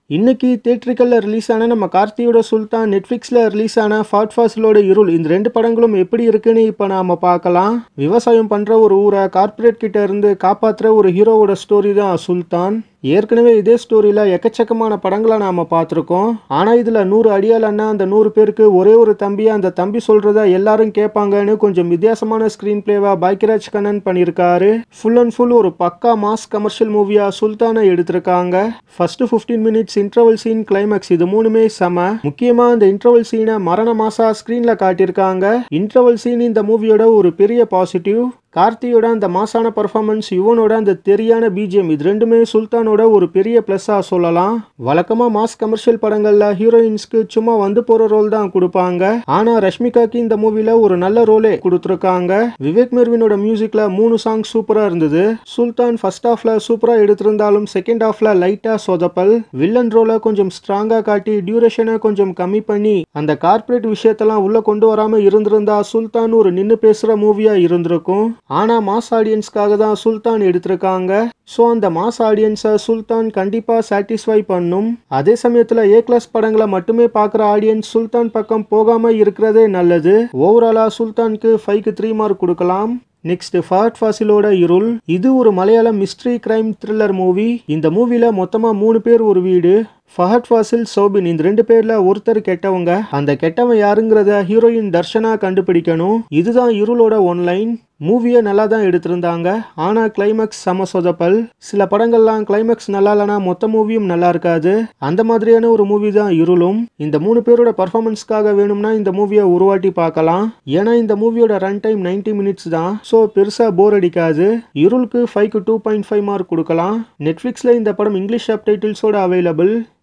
இன்னைக்கு தேட்ரிக்கல்ல ரிலீஸ் ஆன நம்ம கார்த்தியோட சுல்தான் நெட்ஃப்ளிக்ஸில் ரிலீஸ் ஆன ஃபாட் ஃபாசிலோட இருள் இந்த ரெண்டு படங்களும் எப்படி இருக்குன்னு இப்போ நாம பார்க்கலாம் விவசாயம் பண்ற ஒரு ஊரை கார்ப்பரேட் கிட்ட இருந்து காப்பாத்துற ஒரு ஹீரோவோட ஸ்டோரி தான் சுல்தான் ஏற்கனவே இதே ஸ்டோரியில் எக்கச்சக்கமான படங்களை நாம் பார்த்துருக்கோம் ஆனால் இதில் நூறு அடியாளன்னா அந்த நூறு பேருக்கு ஒரே ஒரு தம்பி அந்த தம்பி சொல்கிறத எல்லாரும் கேட்பாங்கன்னு கொஞ்சம் வித்தியாசமான ஸ்க்ரீன் பிளேவாக பாக்கியராஜ் கண்ணன் பண்ணியிருக்காரு ஃபுல் அண்ட் ஃபுல் ஒரு பக்கா மாஸ் கமர்ஷியல் மூவியாக சுல்தானை எடுத்திருக்காங்க first fifteen minutes interval scene climax இது மூணுமே செம முக்கியமாக இந்த இன்டர்வல் சீனை மரண மாசா ஸ்க்ரீனில் காட்டியிருக்காங்க இன்டர்வல் சீன் இந்த மூவியோட ஒரு பெரிய பாசிட்டிவ் கார்த்தியோட அந்த மாசான பர்ஃபார்மன்ஸ் யுவனோட அந்த தெரியான பிஜிஎம் இது ரெண்டுமே சுல்தானோட ஒரு பெரிய ப்ளஸ்ஸாக சொல்லலாம் வழக்கமாக மாஸ் கமர்ஷியல் படங்களில் ஹீரோயின்ஸ்க்கு சும்மா வந்து போகிற ரோல் தான் கொடுப்பாங்க ஆனால் ரஷ்மிகாக்கு இந்த மூவியில் ஒரு நல்ல ரோலே கொடுத்துருக்காங்க விவேக் மெர்வினோட மியூசிக்கில் மூணு சாங் சூப்பராக இருந்தது சுல்தான் ஃபர்ஸ்ட் ஹாஃப்ல சூப்பராக எடுத்திருந்தாலும் செகண்ட் ஹாஃப்ல லைட்டாக சொதப்பல் வில்லன் ரோலை கொஞ்சம் ஸ்ட்ராங்காக காட்டி டியூரேஷனை கொஞ்சம் கம்மி பண்ணி அந்த கார்ப்பரேட் விஷயத்தெல்லாம் உள்ள கொண்டு வராமல் இருந்திருந்தா சுல்தான் ஒரு நின்று பேசுகிற மூவியாக இருந்திருக்கும் ஆனால் மாஸ் ஆடியன்ஸ்க்காக தான் சுல்தான் எடுத்திருக்காங்க ஸோ அந்த மாஸ் ஆடியன்ஸை சுல்தான் கண்டிப்பாக சாட்டிஸ்ஃபை பண்ணும் அதே சமயத்தில் ஏ கிளாஸ் படங்களை மட்டுமே பார்க்குற ஆடியன்ஸ் சுல்தான் பக்கம் போகாமல் இருக்கிறதே நல்லது ஓவராலாக சுல்தானுக்கு ஃபைவ்க்கு த்ரீ மார்க் கொடுக்கலாம் நெக்ஸ்ட் ஃபஹட் ஃபாசிலோட இருள் இது ஒரு Malayalam mystery crime thriller movie இந்த மூவில மொத்தமா மூணு பேர் ஒரு வீடு ஃபஹட் ஃபாசில் சோபின் இந்த ரெண்டு பேர்ல ஒருத்தர் கெட்டவங்க அந்த கெட்டவன் யாருங்கிறத ஹீரோயின் தர்ஷனா கண்டுபிடிக்கணும் இதுதான் இருளோட ஒன்லைன் மூவியை நல்லா தான் எடுத்திருந்தாங்க ஆனால் கிளைமேக்ஸ் செம சொதப்பல் சில படங்கள்லாம் கிளைமேக்ஸ் நல்லா இல்லைனா மொத்த மூவியும் நல்லா இருக்காது அந்த மாதிரியான ஒரு மூவி தான் இருளும் இந்த மூணு பேரோட பர்ஃபார்மன்ஸ்க்காக வேணும்னா இந்த மூவியை உருவாட்டி பார்க்கலாம் ஏன்னா இந்த மூவியோட ரன் டைம் நைன்டி மினிட்ஸ் தான் ஸோ பெருசாக போர் அடிக்காது இருளுக்கு ஃபைவ்க்கு டூ பாயிண்ட் ஃபைவ் மார்க் கொடுக்கலாம் நெட்ஃப்ளிக்ஸில் இந்த படம் இங்கிலீஷ் சப் டைட்டில்ஸோட அவைலபிள்